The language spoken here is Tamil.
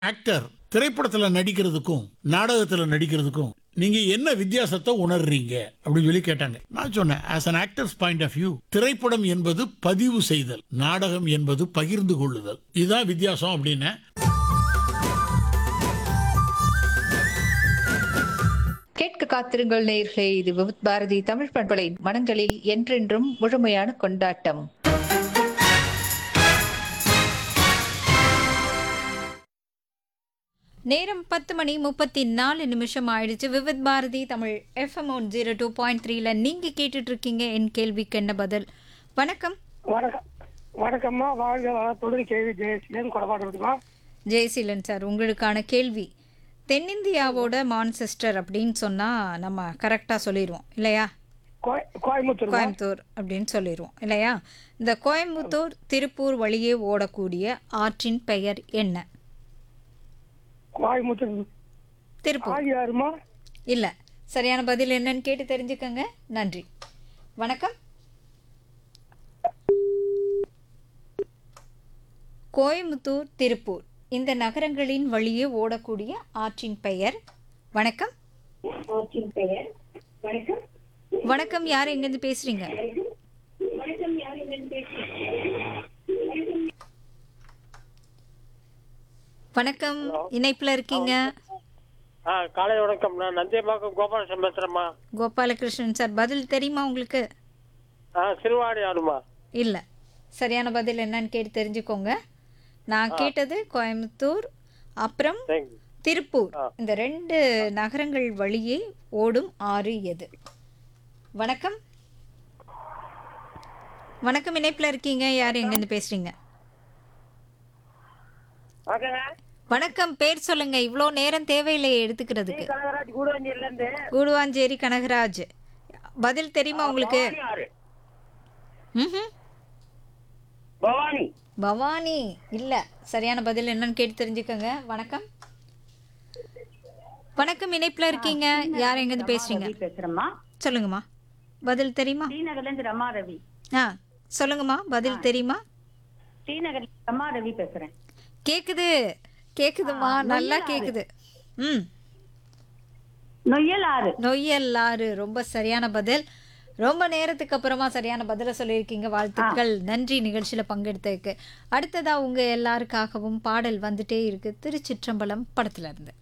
ஆக்டர் திரைப்படத்துல நடிக்கிறதுக்கும் நாடகத்துல நடிக்கிறதுக்கும் நீங்க என்ன வித்தியாசத்தை உணர்றீங்க அப்படின்னு சொல்லி கேட்டாங்க நான் சொன்னேன் as an actor's point of view திரைப்படம் என்பது பதிவு செய்தல் நாடகம் என்பது பகிர்ந்து கொள்ளுதல் இதுதான் வித்தியாசம் அப்படின்னு கேட்க காத்திருங்கள் நேயர்களே இது விவித் பாரதி தமிழ் பண்பலை மனங்களில் என்றென்றும் முழுமையான கொண்டாட்டம் நேரம் பத்து மணி முப்பத்தி நாலு நிமிஷம் ஆயிடுச்சு Vividh Bharati Tamil FM one zero two point த்ரீல நீங்கள் கேட்டுட்டு இருக்கீங்க என் கேள்விக்கு என்ன பதில் வணக்கம் வணக்கம் வணக்கம்மா வாழ்க வளத்துடன் கேள்வி ஜெயசீலன் கொடபாடு இருக்குமா ஜெயசீலன் சார் உங்களுக்கான கேள்வி தென்னிந்தியாவோட மான்செஸ்டர் அப்படின்னு சொன்னால் நம்ம கரெக்டாக சொல்லிடுவோம் இல்லையா கோய- கோயம்புத்தூர் கோயம்புத்தூர் அப்படின்னு சொல்லிடுவோம் இல்லையா இந்த கோயம்புத்தூர் திருப்பூர் வழியே ஓடக்கூடிய ஆற்றின் பெயர் என்ன கோயம்புத்தூர் திருப்பூர் ஆகியாருமா இல்லை சரியான பதில் என்னன்னு கேட்டு தெரிஞ்சுக்கங்க நன்றி வணக்கம் கோயம்புத்தூர் திருப்பூர் இந்த நகரங்களின் வழியே ஓடக்கூடிய ஆற்றின் பெயர் வணக்கம் வணக்கம் யார் எங்கேருந்து பேசுறீங்க வணக்கம் இணைப்புல இருக்கீங்க ஆ காலை வணக்கம் நான் நந்தியம்பாக்கம் கோபாலகிருஷ்ணன் பேசுகிறேம்மா கோபாலகிருஷ்ணன் சார் பதில் தெரியுமா உங்களுக்கு ஆ சிறுவாடி ஆடுமா இல்லை சரியான பதில் என்னன்னு கேட்டு தெரிஞ்சுக்கோங்க நான் கேட்டது கோயம்புத்தூர் அப்புறம் தேங்க்யூ திருப்பூர் இந்த ரெண்டு நகரங்கள் வழியே ஓடும் ஆறு எது வணக்கம் வணக்கம் இணைப்பில் இருக்கீங்க யார் எங்கேருந்து பேசுறீங்க வணக்கம் பேர் சொல்லுங்க இவ்வளோ நேரம் தேவையில்லையே எடுத்துக்கிறதுக்கு கனகராஜ் கூடவஞ்சியிலேருந்து கூடுவாஞ்சேரி கனகராஜ் பதில் தெரியுமா உங்களுக்கு ம்ஹும். பவானி பவானி இல்ல சரியான பதில் என்னன்னு கேட்டு தெரிஞ்சுக்கோங்க வணக்கம் வணக்கம் இணைப்புல இருக்கீங்க யார் எங்க இருந்து பேசுறீங்க பேசுறேம்மா சொல்லுங்கம்மா பதில் தெரியுமா ஸ்ரீநகர்ல இருந்து ரமா ரவி ஆ சொல்லுங்கம்மா பதில் தெரியுமா ஸ்ரீநகர்ல ரமா ரவி பேசுறேன் கேக்குது கேக்குதுமா நல்லா கேக்குது ம் நொய்யல் ஆறு நொய்யல் ஆறு ரொம்ப சரியான பதில் ரொம்ப நேரத்துக்கு அப்புறமா சரியான பதிலை சொல்லியிருக்கீங்க வாழ்த்துக்கள் நன்றி நிகழ்ச்சியில் பங்கெடுத்ததுக்கு அடுத்ததா உங்க எல்லாருக்காகவும் பாடல் வந்துட்டே இருக்கு திருச்சிற்றம்பலம் படத்துல இருந்து